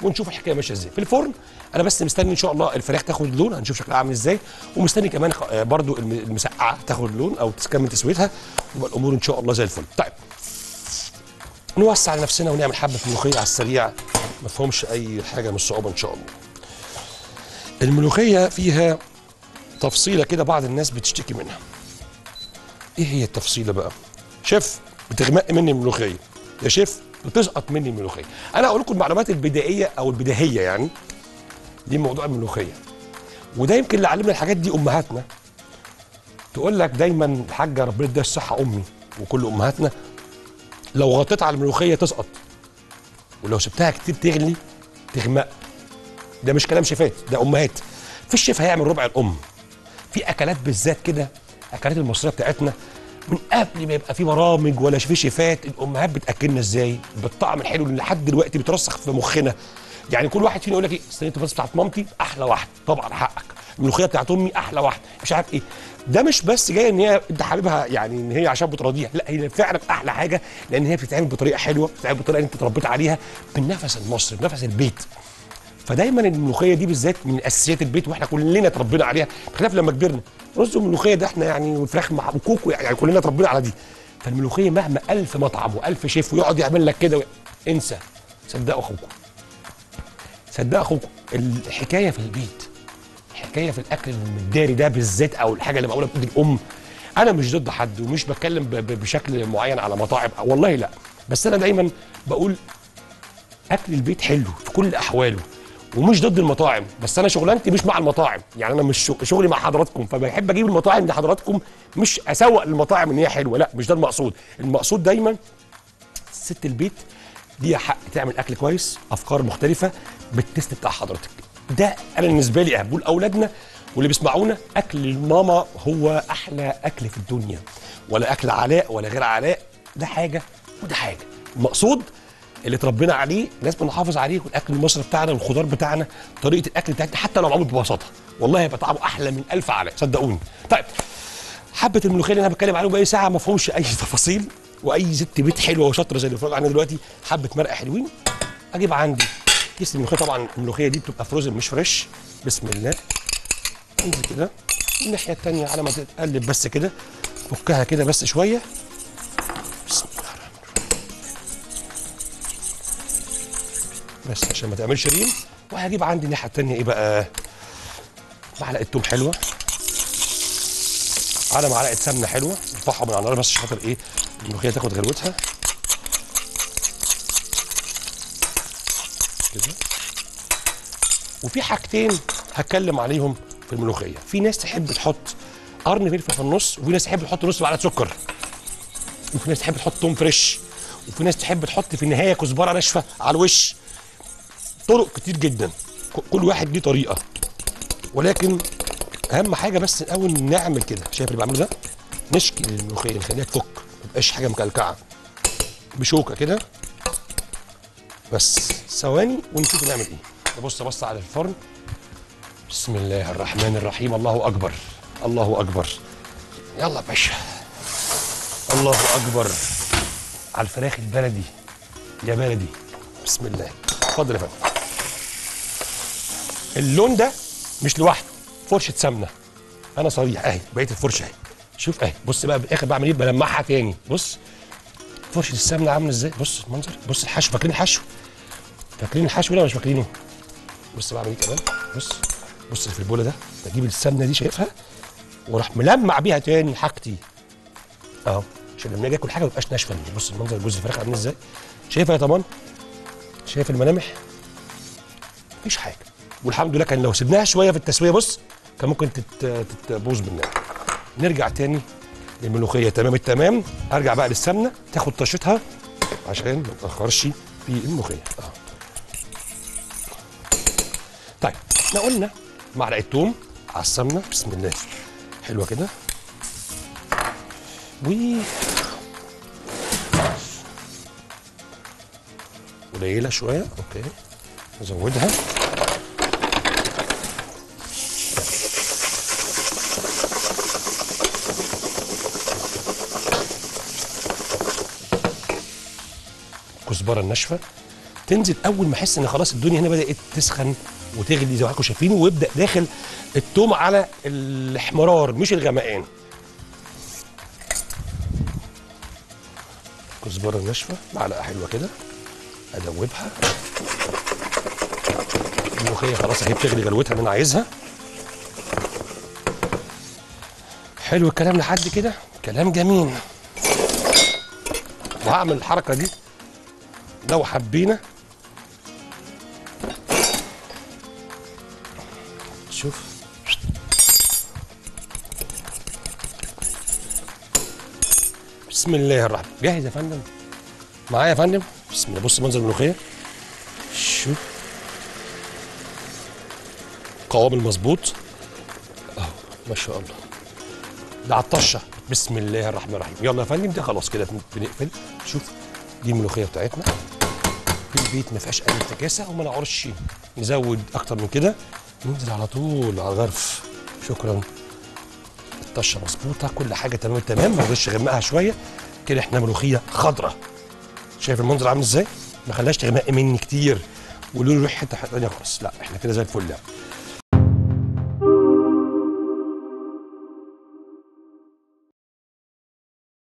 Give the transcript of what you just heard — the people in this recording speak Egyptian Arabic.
ونشوف الحكايه ماشيه ازاي في الفرن انا بس مستني ان شاء الله الفراخ تاخد لون هنشوف شكلها عامل ازاي ومستني كمان خ- آه، برضو الم- المسقعه تاخد لون او تكمل تسويتها يبقى الامور ان شاء الله زي الفل طيب نوسع على نفسنا ونعمل حبه ملوخيه على السريع ما فيهمش اي حاجه من الصعوبه ان شاء الله الملوخيه فيها تفصيله كده بعض الناس بتشتكي منها ايه هي التفصيله بقى شيف بتغمق مني الملوخيه يا شيف بتسقط مني الملوخيه انا اقول لكم المعلومات البدائيه او البديهيه يعني دي موضوع الملوخيه وده يمكن اللي علمنا الحاجات دي امهاتنا تقول لك دايما الحاجه ربنا يديها الصحه امي وكل امهاتنا لو غطيت على الملوخيه تسقط ولو سبتها كتير تغلي تغمق ده مش كلام شيفات ده امهات في الشيف هيعمل ربع الام في اكلات بالذات كده اكلات المصريه بتاعتنا من قبل ما يبقى في برامج ولا في شيفات الامهات بتاكلنا ازاي بالطعم الحلو اللي لحد دلوقتي بيترسخ في مخنا يعني كل واحد فينا يقول لك ايه صينيه البطاطس بتاعت مامتي احلى واحده طبعا حقك الملوخيه بتاعت امي احلى واحده مش عارف ايه ده مش بس جاي ان هي انت حاببها يعني ان هي عشان بتراضيها لا هي فعلا احلى حاجه لان هي بتتعمل بطريقه حلوه بتتعمل بطريقه انت اتربيت عليها بالنفس المصري بنفس البيت فدايما الملوخيه دي بالذات من اساسيات البيت واحنا كلنا اتربينا عليها بخلاف لما كبرنا رز وملوخيه ده احنا يعني والفراخ مع وكوكو يعني كلنا اتربينا على دي فالملوخيه مهما الف مطعم والف شيف ويقعد يعمل لك كده و- انسى صدقوا اخوكم صدقوا اخوكم الحكايه في البيت الحكايه في الاكل المداري ده بالذات او الحاجه اللي معموله بايد الام انا مش ضد حد ومش بتكلم ب- ب- بشكل معين على مطاعم والله لا بس انا دايما بقول اكل البيت حلو في كل احواله ومش ضد المطاعم بس انا شغلانتي مش مع المطاعم يعني انا مش شغ- شغلي مع حضراتكم فبحب اجيب المطاعم لحضراتكم مش اسوق للمطاعم ان هي حلوه لا مش ده المقصود المقصود دايما ست البيت ليها حق تعمل اكل كويس افكار مختلفه بالتست بتاع حضرتك ده انا بالنسبه لي اهم بقول اولادنا واللي بيسمعونا اكل الماما هو احلى اكل في الدنيا ولا اكل علاء ولا غير علاء ده حاجه وده حاجه المقصود اللي اتربينا عليه لازم نحافظ عليه والاكل المصري بتاعنا والخضار بتاعنا طريقه الاكل بتاعتنا حتى لو معمول ببساطه والله هيبقى طعمه احلى من ألف علاء صدقوني طيب حبه الملوخيه اللي انا بتكلم عليهم بقالي ساعه ما فيهمش اي تفاصيل واي ست بيت حلوه وشاطره زي اللي بتفرج علينا دلوقتي حبه مرقه حلوين اجيب عندي كيس الملوخيه طبعا الملوخيه دي بتبقى فروزن مش فريش بسم الله انزل كده الناحيه الثانيه على ما تقلب بس كده فكها كده بس شويه بسم الله الرحمن الرحيم بس عشان ما تعملش ريم وهجيب عندي الناحيه الثانيه ايه بقى معلقه توم حلوه على معلقه سمنه حلوه ارفعها من على النار بس عشان خاطر ايه الملوخيه تاخد غلوتها كده وفي حاجتين هتكلم عليهم في الملوخيه في ناس تحب تحط قرن فلفل في النص وفي ناس تحب تحط نص معلقه سكر وفي ناس تحب تحط توم فريش وفي ناس تحب تحط في النهايه كزبره ناشفه على الوش طرق كتير جدا ك- كل واحد ليه طريقه ولكن اهم حاجه بس الاول نعمل كده شايف اللي بعمله ده نشكي الملوخيه نخليها تفك ما تبقاش حاجه مكلكعه بشوكه كده بس ثواني ونشوف نعمل ايه نبص بص على الفرن بسم الله الرحمن الرحيم الله اكبر الله اكبر يلا يا باشا الله اكبر على الفراخ البلدي يا بلدي بسم الله اتفضل يا فندم اللون ده مش لوحده فرشه سمنه انا صريح اهي بقيه الفرشه اهي شوف اهي بص بقى بالاخر بعمل ايه بلمعها تاني بص فرشه السمنه عامله ازاي بص المنظر بص الحشو فاكرين الحشو فاكرين الحشو ولا مش فاكرينه بص بعمل ايه كمان بص بص اللي في البوله ده بجيب السمنه دي شايفها واروح ملمع بيها تاني حاجتي اهو عشان لما اجي اكل حاجه ما تبقاش ناشفه مني. بص المنظر جوز الفراخ عامل ازاي شايفها يا طمان شايف الملامح مفيش حاجه والحمد لله كان لو سبناها شويه في التسويه بص كان ممكن تت- تتبوظ مننا نرجع تاني للملوخيه تمام التمام ارجع بقى للسمنه تاخد طشتها عشان ما نتاخرش في الملوخيه اهو طيب احنا قلنا معلقه توم على السمنه بسم الله حلوه كده و قليله شويه اوكي نزودها الكزبره الناشفه تنزل اول ما احس ان خلاص الدنيا هنا بدات تسخن وتغلي زي ما حضراتكم شايفين ويبدا داخل التوم على الاحمرار مش الغمقان كزبره ناشفه معلقه حلوه كده ادوبها الملوخيه خلاص اهي بتغلي غلوتها اللي انا عايزها حلو الكلام لحد كده كلام جميل وهعمل الحركه دي لو حبينا شوف بسم الله الرحمن جاهز يا فندم معايا يا فندم بسم الله بص منظر الملوخيه شوف قوام المظبوط اهو ما شاء الله ده على الطشه بسم الله الرحمن الرحيم يلا يا فندم ده خلاص كده بنقفل شوف دي الملوخيه بتاعتنا في البيت ما فيهاش اي انتكاسه وما نعرفش نزود اكتر من كده ننزل على طول على الغرف شكرا الطشه مظبوطه كل حاجه تمام تمام ما رضيتش اغمقها شويه كده احنا ملوخيه خضراء شايف المنظر عامل ازاي ما خلاش تغمق مني كتير ولون يروح حته ثانيه خالص لا احنا كده زي الفل يعني